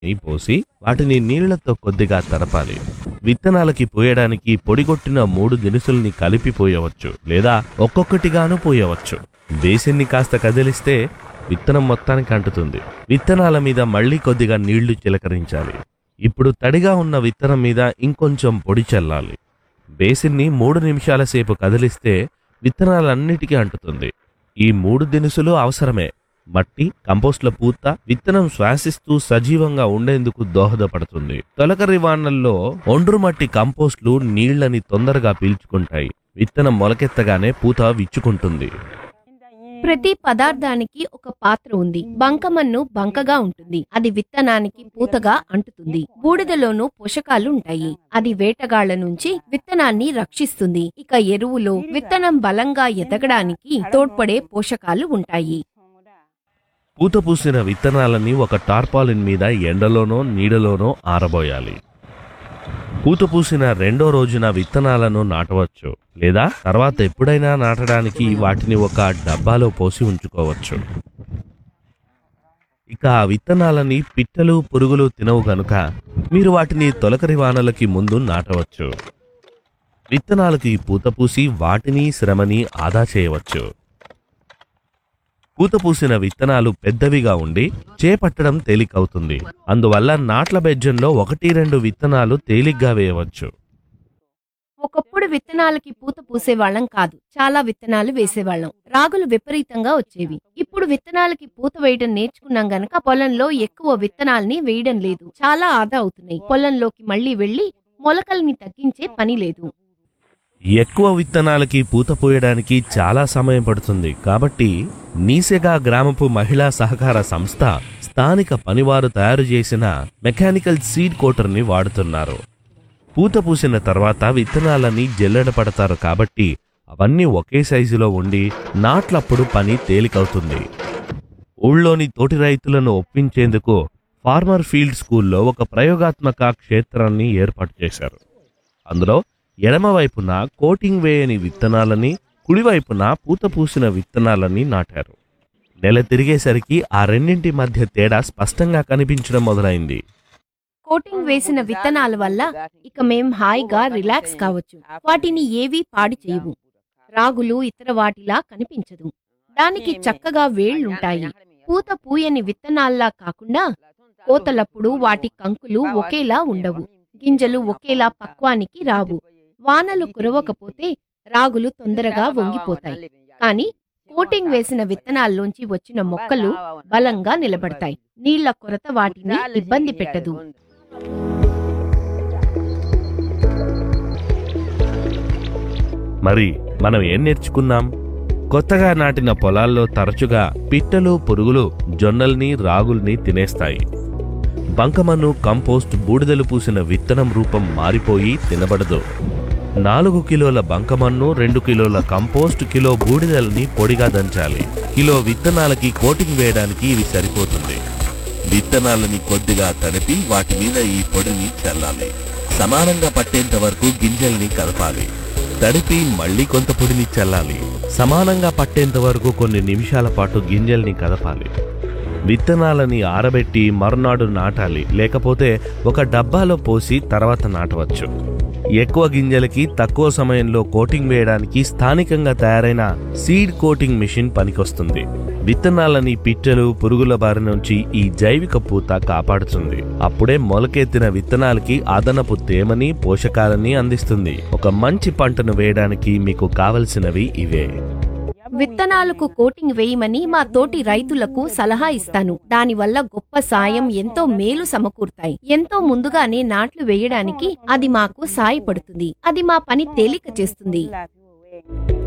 పోసి వాటిని నీళ్లతో కొద్దిగా తడపాలి విత్తనాలకి పోయడానికి పొడిగొట్టిన మూడు దినుసుల్ని కలిపి పోయవచ్చు లేదా ఒక్కొక్కటిగాను పోయవచ్చు బేసిన్ని కాస్త కదిలిస్తే విత్తనం మొత్తానికి అంటుతుంది విత్తనాల మీద మళ్ళీ కొద్దిగా నీళ్లు చిలకరించాలి ఇప్పుడు తడిగా ఉన్న విత్తనం మీద ఇంకొంచెం పొడి చల్లాలి బేసిన్ని మూడు నిమిషాల సేపు కదిలిస్తే విత్తనాలన్నిటికీ అంటుతుంది ఈ మూడు దినుసులు అవసరమే మట్టి కంపోస్ట్ల పూత విత్తనం శ్వాసిస్తూ సజీవంగా ఉండేందుకు దోహదపడుతుంది తొలకరి వానల్లో ఒండ్రు మట్టి కంపోస్ట్లు నీళ్లని తొందరగా పీల్చుకుంటాయి విత్తనం మొలకెత్తగానే పూత విచ్చుకుంటుంది ప్రతి పదార్థానికి ఒక పాత్ర ఉంది బంకమన్ను బంకగా ఉంటుంది అది విత్తనానికి పూతగా అంటుతుంది బూడిదలోనూ పోషకాలు ఉంటాయి అది వేటగాళ్ల నుంచి విత్తనాన్ని రక్షిస్తుంది ఇక ఎరువులో విత్తనం బలంగా ఎదగడానికి తోడ్పడే పోషకాలు ఉంటాయి పూత పూసిన విత్తనాలని ఒక టార్పాలిన్ మీద ఎండలోనో నీడలోనో ఆరబోయాలి పూత పూసిన రెండో రోజున విత్తనాలను నాటవచ్చు లేదా తర్వాత ఎప్పుడైనా నాటడానికి వాటిని ఒక డబ్బాలో పోసి ఉంచుకోవచ్చు ఇక ఆ విత్తనాలని పిట్టలు పురుగులు తినవు గనుక మీరు వాటిని తొలకరి వానలకి ముందు నాటవచ్చు విత్తనాలకి పూత పూసి వాటిని శ్రమని ఆదా చేయవచ్చు పూత పూసిన విత్తనాలు పెద్దవిగా ఉండి చేపట్టడం తేలికవుతుంది అందువల్ల నాట్ల బెజ్జంలో ఒకటి రెండు విత్తనాలు తేలిగ్గా వేయవచ్చు ఒకప్పుడు విత్తనాలకి పూత పూసేవాళ్ళం కాదు చాలా విత్తనాలు వేసేవాళ్ళం రాగులు విపరీతంగా వచ్చేవి ఇప్పుడు విత్తనాలకి పూత వేయడం నేర్చుకున్నాం గనక పొలంలో ఎక్కువ విత్తనాల్ని వేయడం లేదు చాలా ఆదా అవుతున్నాయి పొలంలోకి మళ్ళీ వెళ్లి మొలకల్ని తగ్గించే పని లేదు ఎక్కువ విత్తనాలకి పూత పోయడానికి చాలా సమయం పడుతుంది కాబట్టి నీసెగా గ్రామపు మహిళా సహకార సంస్థ స్థానిక పనివారు తయారు చేసిన మెకానికల్ సీడ్ కోటర్ని వాడుతున్నారు పూత పూసిన తర్వాత విత్తనాలని జల్లెడ పడతారు కాబట్టి అవన్నీ ఒకే సైజులో ఉండి నాట్లప్పుడు పని తేలికవుతుంది ఊళ్ళోని తోటి రైతులను ఒప్పించేందుకు ఫార్మర్ ఫీల్డ్ స్కూల్లో ఒక ప్రయోగాత్మక క్షేత్రాన్ని ఏర్పాటు చేశారు అందులో ఎడమవైపున కోటింగ్ వేయని విత్తనాలని కుడివైపున పూత పూసిన విత్తనాలని నాటారు నెల తిరిగేసరికి ఆ రెండింటి మధ్య తేడా స్పష్టంగా కనిపించడం మొదలైంది కోటింగ్ వేసిన విత్తనాల వల్ల ఇక మేం హాయిగా రిలాక్స్ కావచ్చు వాటిని ఏవీ పాడు చేయవు రాగులు ఇతర వాటిలా కనిపించదు దానికి చక్కగా వేళ్లుంటాయి పూత పూయని విత్తనాల్లా కాకుండా కోతలప్పుడు వాటి కంకులు ఒకేలా ఉండవు గింజలు ఒకేలా పక్వానికి రావు వానలు కురవకపోతే రాగులు తొందరగా వంగిపోతాయి కానీ కోటింగ్ వేసిన విత్తనాల్లోంచి వచ్చిన మొక్కలు బలంగా నిలబడతాయి నీళ్ల కొరత వాటిని ఇబ్బంది పెట్టదు మరి మనం ఏం నేర్చుకున్నాం కొత్తగా నాటిన పొలాల్లో తరచుగా పిట్టలు పురుగులు జొన్నల్ని రాగుల్ని తినేస్తాయి బంకమన్ను కంపోస్ట్ బూడిదలు పూసిన విత్తనం రూపం మారిపోయి తినబడదు నాలుగు కిలోల బంకమన్ను రెండు కిలోల కంపోస్ట్ కిలో బూడిదల్ని పొడిగా దంచాలి కిలో విత్తనాలకి కోటింగ్ వేయడానికి ఇవి సరిపోతుంది విత్తనాలని కొద్దిగా తడిపి వాటి మీద ఈ పొడిని చల్లాలి సమానంగా పట్టేంత వరకు గింజల్ని కలపాలి తడిపి మళ్ళీ కొంత పొడిని చల్లాలి సమానంగా పట్టేంత వరకు కొన్ని నిమిషాల పాటు గింజల్ని కదపాలి విత్తనాలని ఆరబెట్టి మరునాడు నాటాలి లేకపోతే ఒక డబ్బాలో పోసి తర్వాత నాటవచ్చు ఎక్కువ గింజలకి తక్కువ సమయంలో కోటింగ్ వేయడానికి స్థానికంగా తయారైన సీడ్ కోటింగ్ మిషన్ పనికొస్తుంది విత్తనాలని పిట్టలు పురుగుల బారి నుంచి ఈ జైవిక పూత కాపాడుతుంది అప్పుడే మొలకెత్తిన విత్తనాలకి అదనపు తేమని పోషకాలని అందిస్తుంది ఒక మంచి పంటను వేయడానికి మీకు కావలసినవి ఇవే విత్తనాలకు కోటింగ్ వేయమని మా తోటి రైతులకు సలహా ఇస్తాను దానివల్ల గొప్ప సాయం ఎంతో మేలు సమకూరుతాయి ఎంతో ముందుగానే నాట్లు వేయడానికి అది మాకు సాయపడుతుంది అది మా పని తేలిక చేస్తుంది